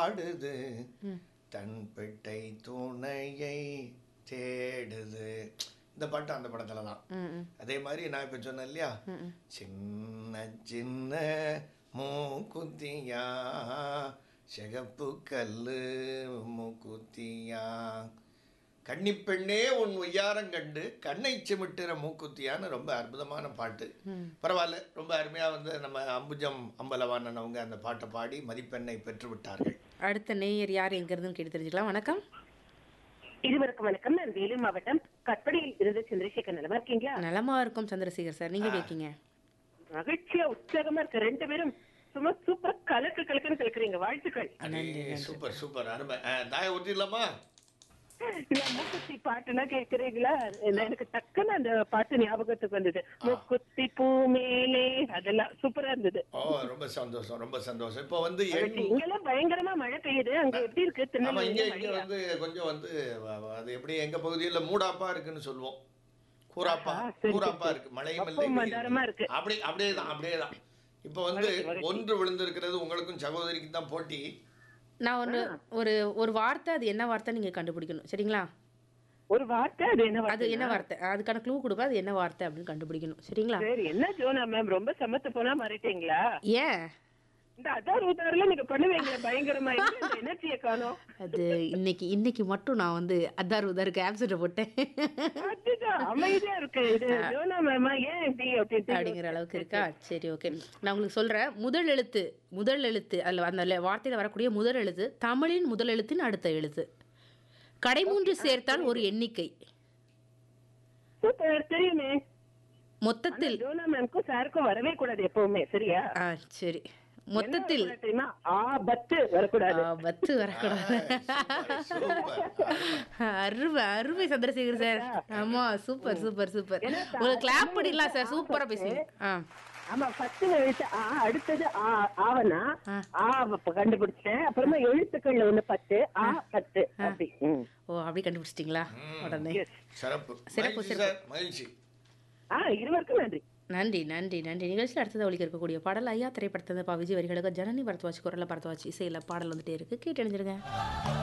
ஆடுது தன் பெட்டை துணையை தேடுது இந்த பாட்டு அந்த படத்துல தான் ம் ம் அதே மாதிரி நான் இப்ப சொன்னேன் இல்லையா சின்ன சின்ன மூக்குத்தியா சிகப்பு கல்லு மூக்குத்தியா கன்னிப்பெண்ணே உன் உய்யாரம் கண்டு கண்ணை சிமிட்டுற மூக்குத்தியான்னு ரொம்ப அற்புதமான பாட்டு பரவாயில்ல ரொம்ப அருமையா வந்து நம்ம அம்புஜம் அம்பலவாணன் அவங்க அந்த பாட்டை பாடி மதிப்பெண்ணை பெற்று விட்டார்கள் அடுத்த நேயர் யார் எங்க இருந்துன்னு கேட்டு தெரிஞ்சுக்கலாம் வணக்கம் இருவருக்கும் வணக்கம் நான் வேலூர் மாவட்டம் கற்படியில் இருந்து சந்திரசேகர் நலமா இருக்கீங்களா நலமா இருக்கும் சந்திரசேகர் சார் நீங்க எப்படி இருக்கீங்க மகிழ்ச்சியா உற்சாகமா இருக்க ரெண்டு பேரும் சும்மா சூப்பர் கலக்கு கலக்குன்னு கலக்குறீங்க வாழ்த்துக்கள் அடே, சூப்பர் சூப்பர் அருமை அஹ், தாயை ஊற்றிடலாமா இந்த மூக்குத்தி பாட்டுனா கேக்குறீங்களா இந்த எனக்கு டக்குன்னு அந்த பாட்டு ஞாபகத்துக்கு வந்தது மூக்குத்தி பூ மேலே அதெல்லாம் சூப்பரா இருந்தது ஓ ரொம்ப சந்தோஷம் ரொம்ப சந்தோஷம் இப்போ வந்து எண் இங்கெல்லாம் பயங்கரமா மழை பெய்யுது அங்க எப்படி இருக்கு ஆமா இங்க இங்க திருநெல்வேலியில வந்து கொஞ்சம் வந்து வ- வ- அது எப்படி எங்க பகுதியில மூடாப்பா இருக்குன்னு சொல்லுவோம் கூராப்பா ஆஹா, சரி, கூராப்பா சரி. இருக்கு மழையும் அப்போ இல்லை மந்தாரமா இருக்கு. அப்படி அப்படியே தான் அப்படியே தான் இப்போ வந்து ஒன்று விழுந்திருக்கிறது உங்களுக்கும் சகோதரிக்கும் தான் போட்டி நான் ஒன்று ஒரு ஒரு வார்த்தை அது என்ன வார்த்தை நீங்க கண்டுபிடிக்கணும் சரிங்களா ஒரு வார்த்தை அது என்ன அது வார்த்தை என்ன வார்த்தை அதுக்கான க்ளூ கொடுப்பா அது என்ன வார்த்தை அப்படின்னு கண்டுபிடிக்கணும் சரிங்களா சரி என்ன ஜோனா மேம் ரொம்ப சமத்து போனா மாறிட்டீங்களா ஏன் இந்த அதார் உதாரில நீங்க பண்ணுவீங்களே பயங்கரமா எங்க இந்த எனர்ஜியை காணோம் அது இன்னைக்கு இன்னைக்கு மட்டும் நான் வந்து அதார் உதாருக்கு ஆப்செட்டை போட்டேன் அதுதான் அமைதியா இருக்கு இது ஜோனா மேமா ஏன் இப்படி அப்படின்ட்டு அப்படிங்கிற அளவுக்கு இருக்கா சரி ஓகே நான் உங்களுக்கு சொல்றேன் முதல் எழுத்து முதல் எழுத்து அதில் அந்த le- வார்த்தையில வரக்கூடிய முதல் எழுத்து தமிழின் முதல் எழுத்தின் அடுத்த எழுத்து கடைமூன்று சேர்த்தால் ஒரு எண்ணிக்கை சூப்பர் தெரியுமே மொத்தத்தில் ஜோனா மேம்க்கும் சாருக்கும் வரவே கூடாது எப்பவுமே சரியா ஆ சரி மொத்தத்தில் என்ன தெரியுமா ஆபத்து வரக்கூடாது ஆ, பத்து வரக்கூடாது அருமை அருமை சந்திரசேகர் சார் ஆமா சூப்பர் சூப்பர் சூப்பர் உங்களுக்கு கிளாப் பண்ணிடலாம் சார் சூப்பரா பேசுங்க ஆ ஆமா ஃபர்ஸ்ட் எழுத்து ஆ அடுத்தது ஆ ஆவனா ஆ. ஆ அப்ப கண்டுபிடிச்சேன் அப்புறமா எழுத்துக்கள்ல ஒண்ணு பத்து ஆ பத்து அப்படி ம். ஓ அப்படி கண்டுபிடிச்சிட்டிங்களா உடனே Yes. சிறப்பு சிறப்பு, மகிழ்ச்சி சார் மகிழ்ச்சி ஆ இருவருக்கும் நன்றி நன்றி நன்றி நன்றி நிகழ்ச்சியில் அடுத்தது ஒழிக்க இருக்கக்கூடிய பாடல் ஐயா திரைப்படத்தை பா விஜய் வரிகளுக்கு ஜனனி பரத்வாஜ் குரலை பரத்வாஜ் இசையில் பாடல் வந்துட்டே இருக்கு கேட்டு அணிஞ்சிருங்க